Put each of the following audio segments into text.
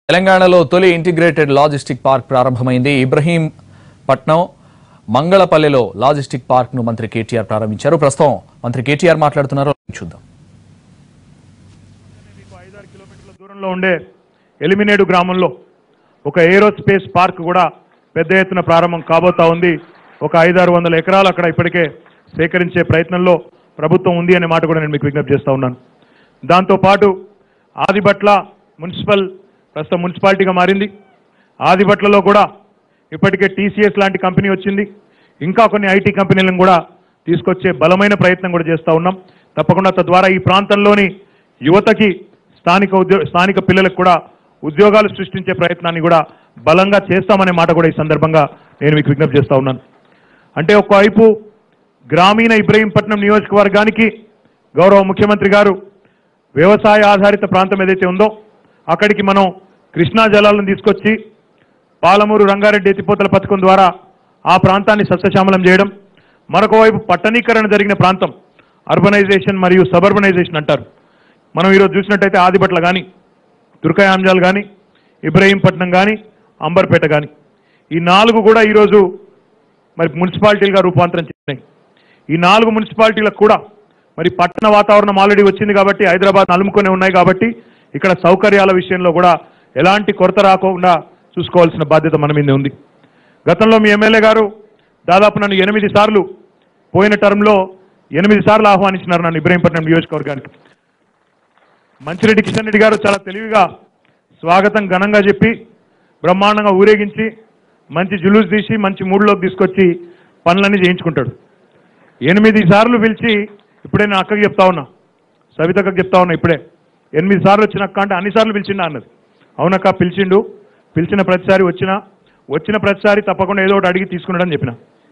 తెలంగాణలో తొలి integrated logistic park ప్రారంభమైంది ఇబ్రహీం పట్నం మంగళపల్లెలో లాజిస్టిక్ పార్క్ ను మంత్రి కేటీఆర్ ప్రారంభించారు ప్రస్తుతం మంత్రి కేటీఆర్ మాట్లాడుతున్నారు చూద్దాం మీకు ఐదారు కిలోమీటర్ల దూరంలో ఉండే ఎలిమినేడు గ్రామంలో ఒక ఏరోస్పేస్ పార్క్ కూడా పెద్ద ఎత్తున ప్రారంభం కాబోతా ఉంది ఒక ఐదారు వందల ఎకరాలు అక్కడ ఇప్పటికే సేకరించే ప్రయత్నంలో ప్రభుత్వం ఉంది అనే మాట కూడా నేను మీకు విజ్ఞప్తి చేస్తా ఉన్నాను దాంతోపాటు ఆదిబట్ల మున్సిపల్ ప్రస్తుతం మున్సిపాలిటీగా మారింది ఆదిబట్లలో కూడా ఇప్పటికే టీసీఎస్ లాంటి కంపెనీ వచ్చింది ఇంకా కొన్ని ఐటీ కంపెనీలను కూడా తీసుకొచ్చే బలమైన ప్రయత్నం కూడా చేస్తూ ఉన్నాం తప్పకుండా తద్వారా ఈ ప్రాంతంలోని యువతకి స్థానిక ఉద్యో స్థానిక పిల్లలకు కూడా ఉద్యోగాలు సృష్టించే ప్రయత్నాన్ని కూడా బలంగా చేస్తామనే మాట కూడా ఈ సందర్భంగా నేను మీకు విజ్ఞప్తి చేస్తా ఉన్నాను అంటే ఒకవైపు గ్రామీణ ఇబ్రహీంపట్నం నియోజకవర్గానికి గౌరవ ముఖ్యమంత్రి గారు వ్యవసాయ ఆధారిత ప్రాంతం ఏదైతే ఉందో అక్కడికి మనం కృష్ణా జలాలను తీసుకొచ్చి పాలమూరు రంగారెడ్డి ఎత్తిపోతల పథకం ద్వారా ఆ ప్రాంతాన్ని సస్యశ్యామలం చేయడం మరొక వైపు పట్టణీకరణ జరిగిన ప్రాంతం అర్బనైజేషన్ మరియు సబర్బనైజేషన్ అంటారు మనం ఈరోజు చూసినట్టయితే ఆదిపట్ల కానీ దుర్గాయాంజాల్ కానీ ఇబ్రహీంపట్నం కానీ అంబర్పేట కానీ ఈ నాలుగు కూడా ఈరోజు మరి మున్సిపాలిటీలుగా రూపాంతరం చెందినాయి ఈ నాలుగు మున్సిపాలిటీలకు కూడా మరి పట్టణ వాతావరణం ఆల్రెడీ వచ్చింది కాబట్టి హైదరాబాద్ అలుముకొని ఉన్నాయి కాబట్టి ఇక్కడ సౌకర్యాల విషయంలో కూడా ఎలాంటి కొరత రాకుండా చూసుకోవాల్సిన బాధ్యత మన మీద ఉంది గతంలో మీ ఎమ్మెల్యే గారు దాదాపు నన్ను ఎనిమిది సార్లు పోయిన టర్మ్లో ఎనిమిది సార్లు ఆహ్వానించినారు నన్ను ఇబ్రహీంపట్నం నియోజకవర్గానికి మంచిరెడ్డి కిషన్ రెడ్డి గారు చాలా తెలివిగా స్వాగతం ఘనంగా చెప్పి బ్రహ్మాండంగా ఊరేగించి మంచి జులూస్ తీసి మంచి మూడ్లోకి తీసుకొచ్చి పనులన్నీ చేయించుకుంటాడు ఎనిమిది సార్లు పిలిచి ఇప్పుడే నేను అక్కకి చెప్తా ఉన్నా సవితక్కకి చెప్తా ఉన్నా ఇప్పుడే ఎనిమిది సార్లు వచ్చిన అక్క అంటే అన్ని సార్లు పిలిచిండా అన్నది అవునక్క పిలిచిండు పిలిచిన ప్రతిసారి వచ్చినా వచ్చిన ప్రతిసారి తప్పకుండా ఏదో ఒకటి అడిగి తీసుకున్నాడని చెప్పిన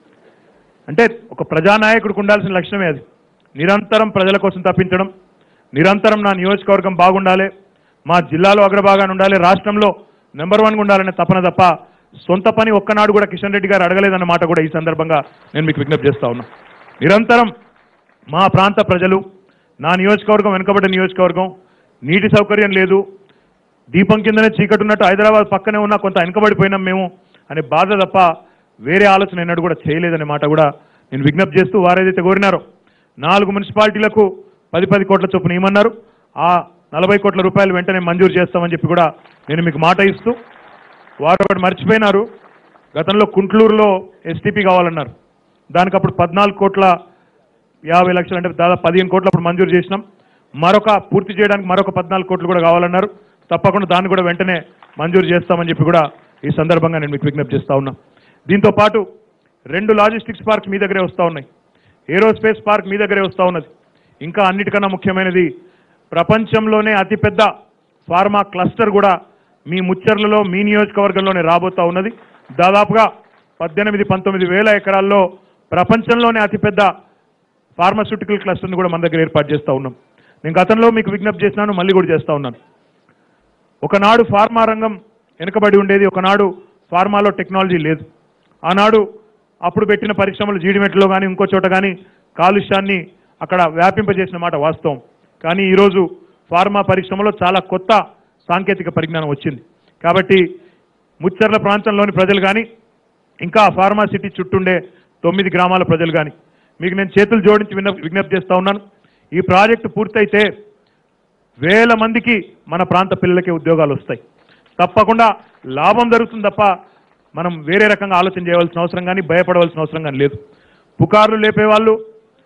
అంటే ఒక ప్రజానాయకుడికి ఉండాల్సిన లక్షణమే అది నిరంతరం ప్రజల కోసం తప్పించడం నిరంతరం నా నియోజకవర్గం బాగుండాలి మా జిల్లాలో అగ్రభాగాన్ని ఉండాలి రాష్ట్రంలో నెంబర్ వన్గా ఉండాలనే తపన తప్ప సొంత పని ఒక్కనాడు కూడా కిషన్ రెడ్డి గారు అడగలేదన్న మాట కూడా ఈ సందర్భంగా నేను మీకు విజ్ఞప్తి చేస్తా ఉన్నా నిరంతరం మా ప్రాంత ప్రజలు నా నియోజకవర్గం వెనుకబడ్డ నియోజకవర్గం నీటి సౌకర్యం లేదు దీపం కిందనే చీకటి ఉన్నట్టు హైదరాబాద్ పక్కనే ఉన్నా కొంత వెనుకబడిపోయినాం మేము అనే బాధ తప్ప వేరే ఆలోచన ఎన్నడూ కూడా చేయలేదనే మాట కూడా నేను విజ్ఞప్తి చేస్తూ వారేదైతే కోరినారో నాలుగు మున్సిపాలిటీలకు పది పది కోట్ల చొప్పున ఇవ్వమన్నారు ఆ నలభై కోట్ల రూపాయలు వెంటనే మంజూరు చేస్తామని చెప్పి కూడా నేను మీకు మాట ఇస్తూ వారు ఒకటి మర్చిపోయినారు గతంలో కుంట్లూరులో ఎస్టీపీ కావాలన్నారు దానికి అప్పుడు పద్నాలుగు కోట్ల యాభై లక్షలు అంటే దాదాపు పదిహేను కోట్లు అప్పుడు మంజూరు చేసినాం మరొక పూర్తి చేయడానికి మరొక పద్నాలుగు కోట్లు కూడా కావాలన్నారు తప్పకుండా దాన్ని కూడా వెంటనే మంజూరు చేస్తామని చెప్పి కూడా ఈ సందర్భంగా నేను మీకు విజ్ఞప్తి చేస్తా ఉన్నా దీంతో పాటు రెండు లాజిస్టిక్స్ పార్క్స్ మీ దగ్గరే వస్తూ ఉన్నాయి ఏరోస్పేస్ పార్క్ మీ దగ్గరే వస్తూ ఉన్నది ఇంకా అన్నిటికన్నా ముఖ్యమైనది ప్రపంచంలోనే అతిపెద్ద ఫార్మా క్లస్టర్ కూడా మీ ముచ్చర్లలో మీ నియోజకవర్గంలోనే రాబోతా ఉన్నది దాదాపుగా పద్దెనిమిది పంతొమ్మిది వేల ఎకరాల్లో ప్రపంచంలోనే అతిపెద్ద ఫార్మాస్యూటికల్ క్లస్టర్ని కూడా మన దగ్గర ఏర్పాటు చేస్తూ ఉన్నాం నేను గతంలో మీకు విజ్ఞప్తి చేసినాను మళ్ళీ కూడా చేస్తూ ఉన్నాను ఒకనాడు ఫార్మా రంగం వెనుకబడి ఉండేది ఒకనాడు ఫార్మాలో టెక్నాలజీ లేదు ఆనాడు అప్పుడు పెట్టిన పరిశ్రమలు జీడిమెట్లో కానీ ఇంకో చోట కానీ కాలుష్యాన్ని అక్కడ వ్యాపింపజేసిన మాట వాస్తవం కానీ ఈరోజు ఫార్మా పరిశ్రమలో చాలా కొత్త సాంకేతిక పరిజ్ఞానం వచ్చింది కాబట్టి ముచ్చర్ల ప్రాంతంలోని ప్రజలు కానీ ఇంకా ఫార్మా సిటీ చుట్టుండే తొమ్మిది గ్రామాల ప్రజలు కానీ మీకు నేను చేతులు జోడించి విన్న విజ్ఞప్తి చేస్తా ఉన్నాను ఈ ప్రాజెక్టు పూర్తయితే వేల మందికి మన ప్రాంత పిల్లలకి ఉద్యోగాలు వస్తాయి తప్పకుండా లాభం జరుగుతుంది తప్ప మనం వేరే రకంగా ఆలోచన చేయవలసిన అవసరం కానీ భయపడవలసిన అవసరం కానీ లేదు పుకార్లు లేపేవాళ్ళు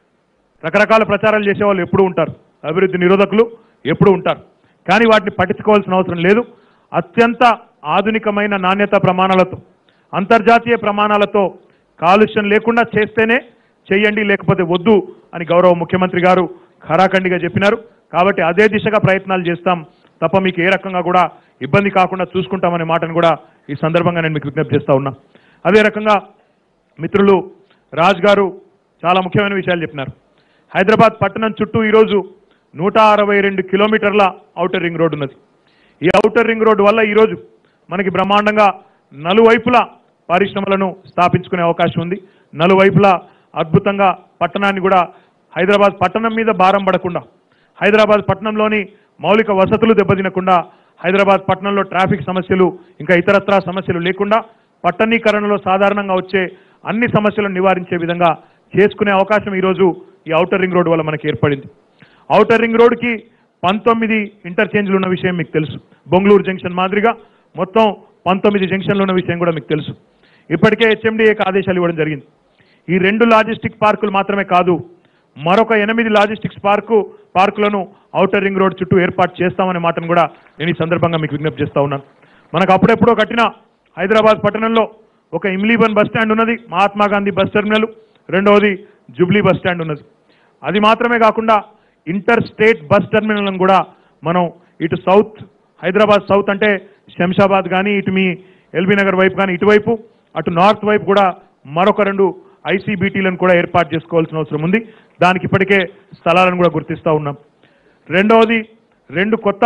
రకరకాల ప్రచారాలు చేసేవాళ్ళు ఎప్పుడూ ఉంటారు అభివృద్ధి నిరోధకులు ఎప్పుడూ ఉంటారు కానీ వాటిని పట్టించుకోవాల్సిన అవసరం లేదు అత్యంత ఆధునికమైన నాణ్యత ప్రమాణాలతో అంతర్జాతీయ ప్రమాణాలతో కాలుష్యం లేకుండా చేస్తేనే చెయ్యండి లేకపోతే వద్దు అని గౌరవ ముఖ్యమంత్రి గారు ఖరాఖండిగా చెప్పినారు కాబట్టి అదే దిశగా ప్రయత్నాలు చేస్తాం తప్ప మీకు ఏ రకంగా కూడా ఇబ్బంది కాకుండా చూసుకుంటామనే మాటను కూడా ఈ సందర్భంగా నేను మీకు విజ్ఞప్తి చేస్తా ఉన్నా అదే రకంగా మిత్రులు రాజ్ గారు చాలా ముఖ్యమైన విషయాలు చెప్పినారు హైదరాబాద్ పట్టణం చుట్టూ ఈరోజు నూట అరవై రెండు కిలోమీటర్ల ఔటర్ రింగ్ రోడ్ ఉన్నది ఈ ఔటర్ రింగ్ రోడ్డు వల్ల ఈరోజు మనకి బ్రహ్మాండంగా నలువైపులా పరిశ్రమలను స్థాపించుకునే అవకాశం ఉంది నలువైపులా అద్భుతంగా పట్టణాన్ని కూడా హైదరాబాద్ పట్టణం మీద భారం పడకుండా హైదరాబాద్ పట్టణంలోని మౌలిక వసతులు దెబ్బతినకుండా హైదరాబాద్ పట్టణంలో ట్రాఫిక్ సమస్యలు ఇంకా ఇతరత్రా సమస్యలు లేకుండా పట్టణీకరణలో సాధారణంగా వచ్చే అన్ని సమస్యలను నివారించే విధంగా చేసుకునే అవకాశం ఈరోజు ఈ ఔటర్ రింగ్ రోడ్ వల్ల మనకి ఏర్పడింది ఔటర్ రింగ్ రోడ్కి పంతొమ్మిది ఇంటర్చేంజ్లు ఉన్న విషయం మీకు తెలుసు బొంగళూరు జంక్షన్ మాదిరిగా మొత్తం పంతొమ్మిది జంక్షన్లు ఉన్న విషయం కూడా మీకు తెలుసు ఇప్పటికే హెచ్ఎండిఏకి ఆదేశాలు ఇవ్వడం జరిగింది ఈ రెండు లాజిస్టిక్ పార్కులు మాత్రమే కాదు మరొక ఎనిమిది లాజిస్టిక్స్ పార్కు పార్కులను ఔటర్ రింగ్ రోడ్ చుట్టూ ఏర్పాటు చేస్తామనే మాటను కూడా నేను ఈ సందర్భంగా మీకు విజ్ఞప్తి చేస్తా ఉన్నాను మనకు అప్పుడెప్పుడో కట్టిన హైదరాబాద్ పట్టణంలో ఒక ఇమ్లీబన్ బస్ స్టాండ్ ఉన్నది మహాత్మా గాంధీ బస్ టెర్మినల్ రెండవది జుబ్లీ బస్ స్టాండ్ ఉన్నది అది మాత్రమే కాకుండా ఇంటర్ స్టేట్ బస్ టెర్మినల్ కూడా మనం ఇటు సౌత్ హైదరాబాద్ సౌత్ అంటే శంషాబాద్ కానీ ఇటు మీ ఎల్బీ నగర్ వైపు కానీ ఇటువైపు అటు నార్త్ వైపు కూడా మరొక రెండు ఐసీబీటీలను కూడా ఏర్పాటు చేసుకోవాల్సిన అవసరం ఉంది దానికి ఇప్పటికే స్థలాలను కూడా గుర్తిస్తూ ఉన్నాం రెండవది రెండు కొత్త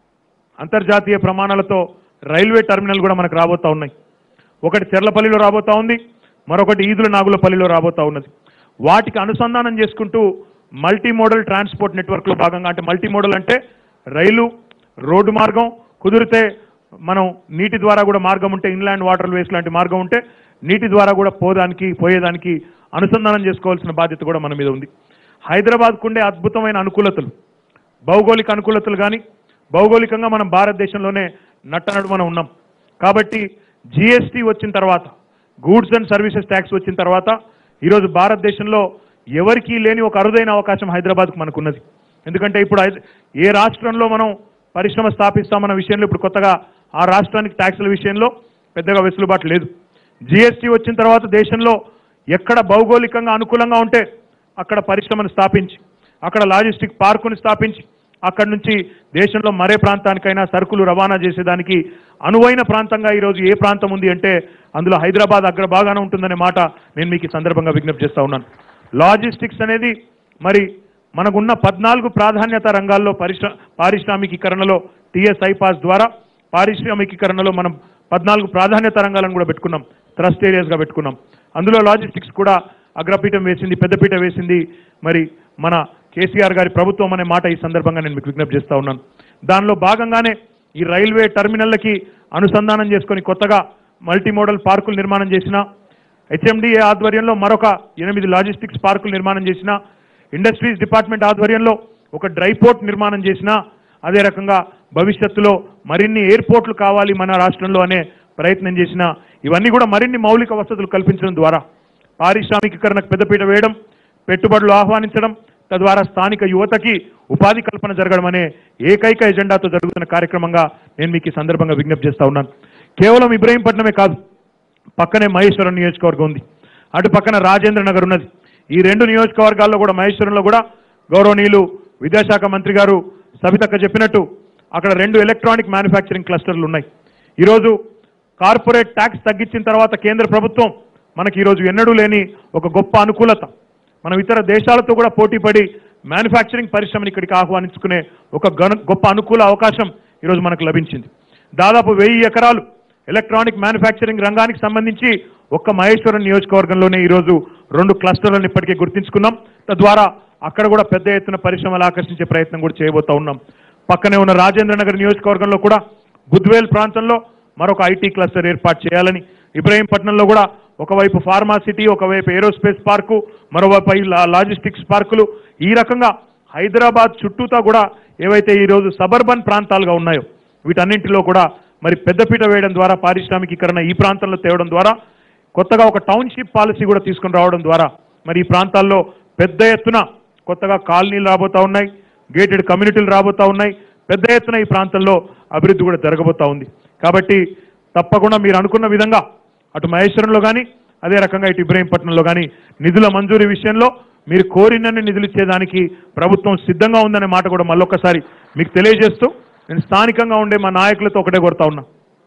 అంతర్జాతీయ ప్రమాణాలతో రైల్వే టెర్మినల్ కూడా మనకు రాబోతా ఉన్నాయి ఒకటి చెర్లపల్లిలో రాబోతా ఉంది మరొకటి ఈదుల నాగులపల్లిలో రాబోతా ఉన్నది వాటికి అనుసంధానం చేసుకుంటూ మల్టీ మోడల్ ట్రాన్స్పోర్ట్ నెట్వర్క్లో భాగంగా అంటే మల్టీ మోడల్ అంటే రైలు రోడ్డు మార్గం కుదిరితే మనం నీటి ద్వారా కూడా మార్గం ఉంటే ఇన్లాండ్ వాటర్ వేస్ లాంటి మార్గం ఉంటే నీటి ద్వారా కూడా పోదానికి పోయేదానికి అనుసంధానం చేసుకోవాల్సిన బాధ్యత కూడా మన మీద ఉంది హైదరాబాద్కు ఉండే అద్భుతమైన అనుకూలతలు భౌగోళిక అనుకూలతలు కానీ భౌగోళికంగా మనం భారతదేశంలోనే నట్టనడు మనం ఉన్నాం కాబట్టి జిఎస్టీ వచ్చిన తర్వాత గూడ్స్ అండ్ సర్వీసెస్ ట్యాక్స్ వచ్చిన తర్వాత ఈరోజు భారతదేశంలో ఎవరికీ లేని ఒక అరుదైన అవకాశం హైదరాబాద్కు మనకున్నది ఎందుకంటే ఇప్పుడు హైద- ఏ రాష్ట్రంలో మనం పరిశ్రమ స్థాపిస్తామన్న విషయంలో ఇప్పుడు కొత్తగా ఆ రాష్ట్రానికి ట్యాక్సుల విషయంలో పెద్దగా వెసులుబాటు లేదు జిఎస్టీ వచ్చిన తర్వాత దేశంలో ఎక్కడ భౌగోళికంగా అనుకూలంగా ఉంటే అక్కడ పరిశ్రమను స్థాపించి అక్కడ లాజిస్టిక్ పార్కుని స్థాపించి అక్కడి నుంచి దేశంలో మరే ప్రాంతానికైనా సరుకులు రవాణా చేసేదానికి అనువైన ప్రాంతంగా ఈరోజు ఏ ప్రాంతం ఉంది అంటే అందులో హైదరాబాద్ అగ్రభాగాన ఉంటుందనే మాట నేను మీకు ఈ సందర్భంగా విజ్ఞప్తి చేస్తా ఉన్నాను లాజిస్టిక్స్ అనేది మరి మనకున్న పద్నాలుగు ప్రాధాన్యత రంగాల్లో పరిశ్ర పారిశ్రామికీకరణలో టిఎస్ఐ పాస్ ద్వారా పారిశ్రామికీకరణలో మనం పద్నాలుగు ప్రాధాన్యత రంగాలను కూడా పెట్టుకున్నాం థ్రస్ట్ ఏరియాస్గా పెట్టుకున్నాం అందులో లాజిస్టిక్స్ కూడా అగ్రపీఠం వేసింది పెద్దపీట వేసింది మరి మన కేసీఆర్ గారి ప్రభుత్వం అనే మాట ఈ సందర్భంగా నేను మీకు విజ్ఞప్తి చేస్తా ఉన్నాను దానిలో భాగంగానే ఈ రైల్వే టెర్మినల్లకి అనుసంధానం చేసుకొని కొత్తగా మల్టీ మోడల్ పార్కులు నిర్మాణం చేసిన హెచ్ఎండిఏ ఆధ్వర్యంలో మరొక ఎనిమిది లాజిస్టిక్స్ పార్కులు నిర్మాణం చేసిన ఇండస్ట్రీస్ డిపార్ట్మెంట్ ఆధ్వర్యంలో ఒక డ్రై పోర్ట్ నిర్మాణం చేసిన అదే రకంగా భవిష్యత్తులో మరిన్ని ఎయిర్పోర్ట్లు కావాలి మన రాష్ట్రంలో అనే ప్రయత్నం చేసిన ఇవన్నీ కూడా మరిన్ని మౌలిక వసతులు కల్పించడం ద్వారా పారిశ్రామికీకరణకు పెద్దపీట వేయడం పెట్టుబడులు ఆహ్వానించడం తద్వారా స్థానిక యువతకి ఉపాధి కల్పన జరగడం అనే ఏకైక ఎజెండాతో జరుగుతున్న కార్యక్రమంగా నేను మీకు ఈ సందర్భంగా విజ్ఞప్తి చేస్తా ఉన్నాను కేవలం ఇబ్రహీంపట్నమే కాదు పక్కనే మహేశ్వరం నియోజకవర్గం ఉంది అటు పక్కన రాజేంద్ర నగర్ ఉన్నది ఈ రెండు నియోజకవర్గాల్లో కూడా మహేశ్వరంలో కూడా గౌరవనీయులు విద్యాశాఖ మంత్రి గారు సబితక్క చెప్పినట్టు అక్కడ రెండు ఎలక్ట్రానిక్ మ్యానుఫ్యాక్చరింగ్ క్లస్టర్లు ఉన్నాయి ఈరోజు కార్పొరేట్ ట్యాక్స్ తగ్గించిన తర్వాత కేంద్ర ప్రభుత్వం మనకి ఈరోజు ఎన్నడూ లేని ఒక గొప్ప అనుకూలత మనం ఇతర దేశాలతో కూడా పోటీపడి మ్యానుఫ్యాక్చరింగ్ పరిశ్రమని ఇక్కడికి ఆహ్వానించుకునే ఒక గన- గొప్ప అనుకూల అవకాశం ఈరోజు మనకు లభించింది దాదాపు వెయ్యి ఎకరాలు ఎలక్ట్రానిక్ మ్యానుఫ్యాక్చరింగ్ రంగానికి సంబంధించి ఒక్క మహేశ్వరం నియోజకవర్గంలోనే ఈరోజు రెండు క్లస్టర్లను ఇప్పటికే గుర్తించుకున్నాం తద్వారా అక్కడ కూడా పెద్ద ఎత్తున పరిశ్రమలు ఆకర్షించే ప్రయత్నం కూడా చేయబోతా ఉన్నాం పక్కనే ఉన్న రాజేంద్ర నగర్ నియోజకవర్గంలో కూడా బుద్వేల్ ప్రాంతంలో మరొక ఐటీ క్లస్టర్ ఏర్పాటు చేయాలని ఇబ్రహీంపట్నంలో కూడా ఒకవైపు ఫార్మా సిటీ ఒకవైపు ఏరోస్పేస్ పార్కు మరోవైపు ఈ లా- లాజిస్టిక్స్ పార్కులు ఈ రకంగా హైదరాబాద్ చుట్టూతా కూడా ఏవైతే ఈరోజు సబర్బన్ ప్రాంతాలుగా ఉన్నాయో వీటన్నింటిలో కూడా మరి పెద్దపీట వేయడం ద్వారా పారిశ్రామికీకరణ ఈ ప్రాంతంలో తేవడం ద్వారా కొత్తగా ఒక టౌన్షిప్ పాలసీ కూడా తీసుకొని రావడం ద్వారా మరి ఈ ప్రాంతాల్లో పెద్ద ఎత్తున కొత్తగా కాలనీలు రాబోతా ఉన్నాయి గేటెడ్ కమ్యూనిటీలు రాబోతా ఉన్నాయి పెద్ద ఎత్తున ఈ ప్రాంతంలో అభివృద్ధి కూడా జరగబోతా ఉంది కాబట్టి తప్పకుండా మీరు అనుకున్న విధంగా అటు మహేశ్వరంలో కానీ అదే రకంగా ఇటు ఇబ్రహీంపట్నంలో కానీ నిధుల మంజూరీ విషయంలో మీరు కోరినన్ని నిధులు ఇచ్చేదానికి ప్రభుత్వం సిద్ధంగా ఉందనే మాట కూడా మళ్ళొక్కసారి మీకు తెలియజేస్తూ నేను స్థానికంగా ఉండే మా నాయకులతో ఒకటే కొడతా ఉన్నా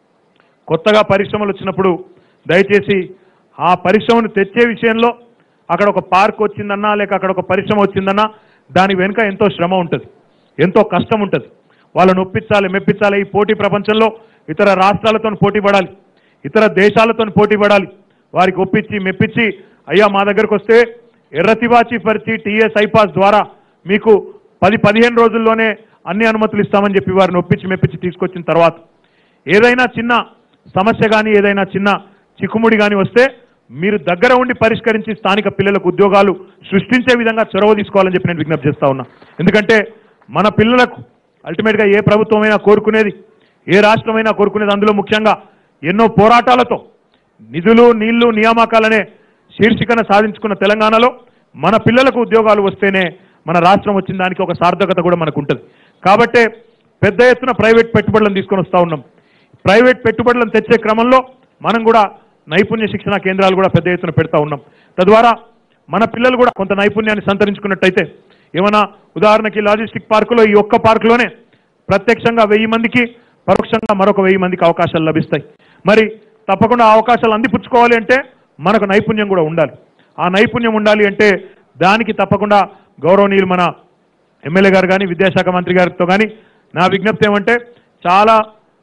కొత్తగా పరిశ్రమలు వచ్చినప్పుడు దయచేసి ఆ పరిశ్రమను తెచ్చే విషయంలో అక్కడ ఒక పార్క్ వచ్చిందన్నా లేక అక్కడ ఒక పరిశ్రమ వచ్చిందన్నా దాని వెనుక ఎంతో శ్రమ ఉంటుంది ఎంతో కష్టం ఉంటుంది వాళ్ళని ఒప్పించాలి మెప్పించాలి ఈ పోటీ ప్రపంచంలో ఇతర రాష్ట్రాలతో పోటీ పడాలి ఇతర దేశాలతో పోటీ పడాలి వారికి ఒప్పించి మెప్పించి అయ్యా మా దగ్గరకు వస్తే ఎర్రతివాచి పరిచి టీఎస్ ఐపాస్ ద్వారా మీకు పది పదిహేను రోజుల్లోనే అన్ని అనుమతులు ఇస్తామని చెప్పి వారిని ఒప్పించి మెప్పించి తీసుకొచ్చిన తర్వాత ఏదైనా చిన్న సమస్య కానీ ఏదైనా చిన్న చిక్కుముడి కానీ వస్తే మీరు దగ్గర ఉండి పరిష్కరించి స్థానిక పిల్లలకు ఉద్యోగాలు సృష్టించే విధంగా చొరవ తీసుకోవాలని చెప్పి నేను విజ్ఞప్తి చేస్తా ఉన్నా ఎందుకంటే మన పిల్లలకు అల్టిమేట్గా ఏ ప్రభుత్వమైనా కోరుకునేది ఏ రాష్ట్రమైనా కోరుకునేది అందులో ముఖ్యంగా ఎన్నో పోరాటాలతో నిధులు నీళ్లు నియామకాలనే శీర్షికన సాధించుకున్న తెలంగాణలో మన పిల్లలకు ఉద్యోగాలు వస్తేనే మన రాష్ట్రం వచ్చిన దానికి ఒక సార్థకత కూడా మనకు ఉంటుంది కాబట్టే పెద్ద ఎత్తున ప్రైవేట్ పెట్టుబడులను తీసుకొని వస్తూ ఉన్నాం ప్రైవేట్ పెట్టుబడులను తెచ్చే క్రమంలో మనం కూడా నైపుణ్య శిక్షణ కేంద్రాలు కూడా పెద్ద ఎత్తున పెడతా ఉన్నాం తద్వారా మన పిల్లలు కూడా కొంత నైపుణ్యాన్ని సంతరించుకున్నట్టయితే ఏమైనా ఉదాహరణకి లాజిస్టిక్ పార్కులో ఈ ఒక్క పార్కులోనే ప్రత్యక్షంగా వెయ్యి మందికి పరోక్షంగా మరొక వెయ్యి మందికి అవకాశాలు లభిస్తాయి మరి తప్పకుండా ఆ అవకాశాలు అందిపుచ్చుకోవాలి అంటే మనకు నైపుణ్యం కూడా ఉండాలి ఆ నైపుణ్యం ఉండాలి అంటే దానికి తప్పకుండా గౌరవనీయులు మన ఎమ్మెల్యే గారు కానీ విద్యాశాఖ మంత్రి గారితో కానీ నా విజ్ఞప్తి ఏమంటే చాలా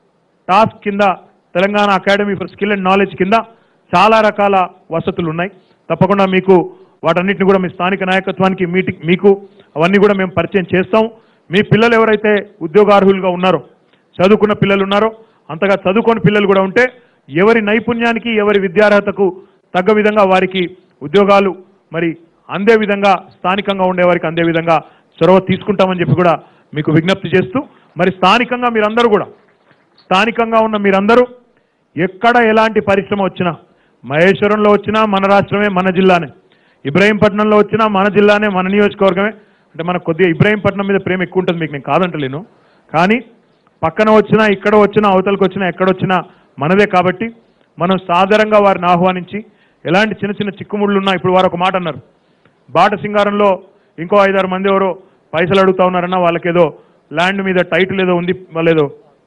టాస్క్ కింద Telangana Academy for Skill and Knowledge కింద చాలా రకాల వసతులు ఉన్నాయి తప్పకుండా మీకు వాటన్నిటిని కూడా మీ స్థానిక నాయకత్వానికి మీటింగ్ మీకు అవన్నీ కూడా మేము పరిచయం చేస్తాం మీ పిల్లలు ఎవరైతే ఉద్యోగార్హులుగా ఉన్నారో చదువుకున్న పిల్లలు ఉన్నారో అంతగా చదువుకోని పిల్లలు కూడా ఉంటే ఎవరి నైపుణ్యానికి ఎవరి విద్యార్హతకు తగ్గ విధంగా వారికి ఉద్యోగాలు మరి అందే విధంగా స్థానికంగా ఉండే వారికి అందే విధంగా చొరవ తీసుకుంటామని చెప్పి కూడా మీకు విజ్ఞప్తి చేస్తూ మరి స్థానికంగా మీరందరూ కూడా స్థానికంగా ఉన్న మీరందరూ ఎక్కడ ఎలాంటి పరిశ్రమ వచ్చినా మహేశ్వరంలో వచ్చినా మన రాష్ట్రమే మన జిల్లానే ఇబ్రహీంపట్నంలో వచ్చినా మన జిల్లానే మన నియోజకవర్గమే అంటే మనకు కొద్దిగా ఇబ్రహీంపట్నం మీద ప్రేమ ఎక్కువ ఉంటుంది మీకు నేను కాదంటలేను కానీ పక్కన వచ్చినా ఇక్కడ వచ్చినా అవతలకు వచ్చినా ఎక్కడొచ్చినా మనదే కాబట్టి మనం సాధారణంగా వారిని ఆహ్వానించి ఎలాంటి చిన్న చిన్న చిక్కుముళ్ళు ఉన్నా ఇప్పుడు వారు ఒక మాట అన్నారు బాట సింగారంలో ఇంకో ఐదారు మంది ఎవరో పైసలు అడుగుతా ఉన్నారన్న వాళ్ళకేదో ల్యాండ్ మీద టైటిల్ ఏదో ఉంది వాళ్ళేదో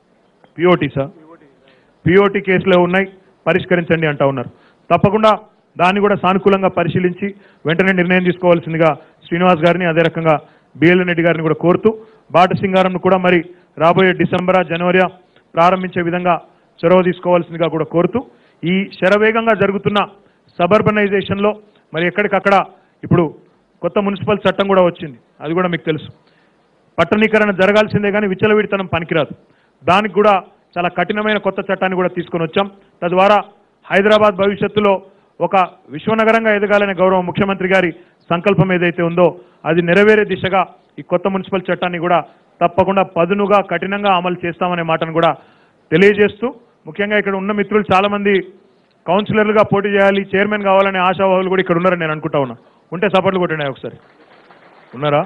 పిఓటీ సార్ పిఓటీ కేసులో ఉన్నాయి పరిష్కరించండి అంటా ఉన్నారు తప్పకుండా దాన్ని కూడా సానుకూలంగా పరిశీలించి వెంటనే నిర్ణయం తీసుకోవాల్సిందిగా శ్రీనివాస్ గారిని అదే రకంగా బిఎల్ఎన్ రెడ్డి గారిని కూడా కోరుతూ బాట సింగారంను కూడా మరి రాబోయే డిసెంబరా జనవరి ప్రారంభించే విధంగా చొరవ తీసుకోవాల్సిందిగా కూడా కోరుతూ ఈ శరవేగంగా జరుగుతున్న సబర్బనైజేషన్లో మరి ఎక్కడికక్కడ ఇప్పుడు కొత్త మున్సిపల్ చట్టం కూడా వచ్చింది అది కూడా మీకు తెలుసు పట్టణీకరణ జరగాల్సిందే కానీ విచ్చలవిడితనం పనికిరాదు దానికి కూడా చాలా కఠినమైన కొత్త చట్టాన్ని కూడా తీసుకొని వచ్చాం తద్వారా హైదరాబాద్ భవిష్యత్తులో ఒక విశ్వనగరంగా ఎదగాలనే గౌరవ ముఖ్యమంత్రి గారి సంకల్పం ఏదైతే ఉందో అది నెరవేరే దిశగా ఈ కొత్త మున్సిపల్ చట్టాన్ని కూడా తప్పకుండా పదునుగా కఠినంగా అమలు చేస్తామనే మాటను కూడా తెలియజేస్తూ ముఖ్యంగా ఇక్కడ ఉన్న మిత్రులు చాలా మంది కౌన్సిలర్లుగా పోటీ చేయాలి చైర్మన్ కావాలనే ఆశావాహులు కూడా ఇక్కడ ఉన్నారని నేను అనుకుంటా ఉన్నా ఉంటే సపోర్ట్లు కొట్టండి ఒకసారి ఉన్నారా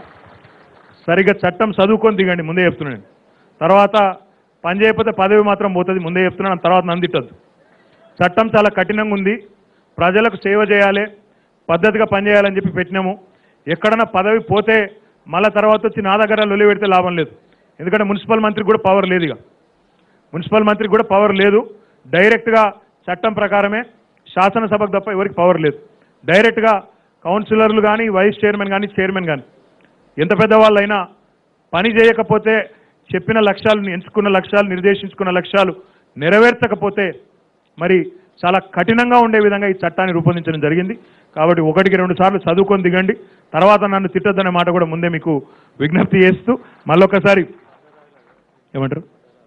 సరిగ్గా చట్టం చదువుకొని దిగండి ముందే చెప్తున్నాను నేను. తర్వాత పని చేయకపోతే పదవి మాత్రం పోతుంది ముందే చెప్తున్నాను తర్వాత నందిట్టద్దు చట్టం చాలా కఠినంగా ఉంది ప్రజలకు సేవ చేయాలి పద్ధతిగా పనిచేయాలని చెప్పి పెట్టినాము ఎక్కడన్నా పదవి పోతే మళ్ళా తర్వాత వచ్చి నా దగ్గర లొలి పెడితే లాభం లేదు ఎందుకంటే మున్సిపల్ మంత్రికి కూడా పవర్ లేదు ఇక మున్సిపల్ మంత్రికి కూడా పవర్ లేదు డైరెక్ట్గా చట్టం ప్రకారమే శాసనసభకు తప్ప ఎవరికి పవర్ లేదు డైరెక్ట్గా కౌన్సిలర్లు కానీ వైస్ చైర్మన్ కానీ చైర్మన్ కానీ ఎంత పెద్దవాళ్ళైనా పని చేయకపోతే చెప్పిన లక్ష్యాలు ఎంచుకున్న లక్ష్యాలు నిర్దేశించుకున్న లక్ష్యాలు నెరవేర్చకపోతే మరి చాలా కఠినంగా ఉండే విధంగా ఈ చట్టాన్ని రూపొందించడం జరిగింది కాబట్టి ఒకటికి రెండు సార్లు చదువుకొని దిగండి తర్వాత నన్ను తిట్టొద్దనే మాట కూడా ముందే మీకు విజ్ఞప్తి చేస్తూ మళ్ళొకసారి ఏమంటారు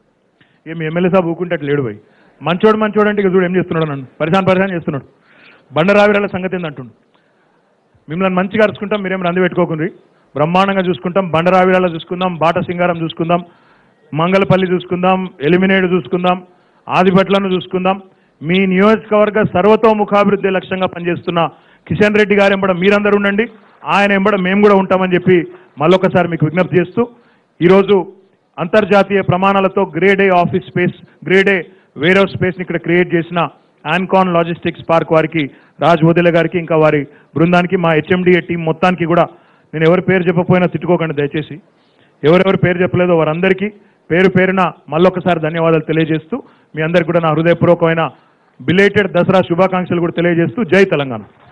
ఏమి ఎమ్మెల్యే సాబ్ ఊకుంటే అట్లా లేడు పోయి మంచోడు మంచోడు అంటే ఇక చూడు ఏం చేస్తున్నాడు నన్ను పరిశాన్ పరిశాన్ చేస్తున్నాడు బండరావిరాల సంగతి ఏందంటుండు మిమ్మల్ని మంచిగా అరుచుకుంటాం మీరేం రంది పెట్టుకోకుండ్రి బ్రహ్మాండంగా చూసుకుంటాం బండరావిరాల చూసుకుందాం బాట సింగారం చూసుకుందాం మంగళపల్లి చూసుకుందాం ఎలిమినేట్ చూసుకుందాం ఆదిపట్లను చూసుకుందాం మీ నియోజకవర్గ సర్వతోముఖాభివృద్ధి లక్ష్యంగా పనిచేస్తున్న కిషన్ రెడ్డి గారు ఎంబడ మీరందరూ ఉండండి ఆయన ఎంబడ మేము కూడా ఉంటామని చెప్పి మళ్ళొకసారి మీకు విజ్ఞప్తి చేస్తూ ఈరోజు అంతర్జాతీయ ప్రమాణాలతో grade A office space grade A warehouse స్పేస్ని ఇక్కడ క్రియేట్ చేసిన ఆన్కాన్ లాజిస్టిక్స్ పార్క్ వారికి రాజ్ వదిల గారికి ఇంకా వారి బృందానికి మా హెచ్ఎండిఏ టీం మొత్తానికి కూడా నేను ఎవరి పేరు చెప్పకపోయినా తిట్టుకోకండి దయచేసి ఎవరెవరు పేరు చెప్పలేదో వారందరికీ పేరు పేరున మళ్ళొకసారి ధన్యవాదాలు తెలియజేస్తూ మీ అందరికీ కూడా నా హృదయపూర్వకమైన బిలేటెడ్ దసరా శుభాకాంక్షలు కూడా తెలియజేస్తూ జై తెలంగాణ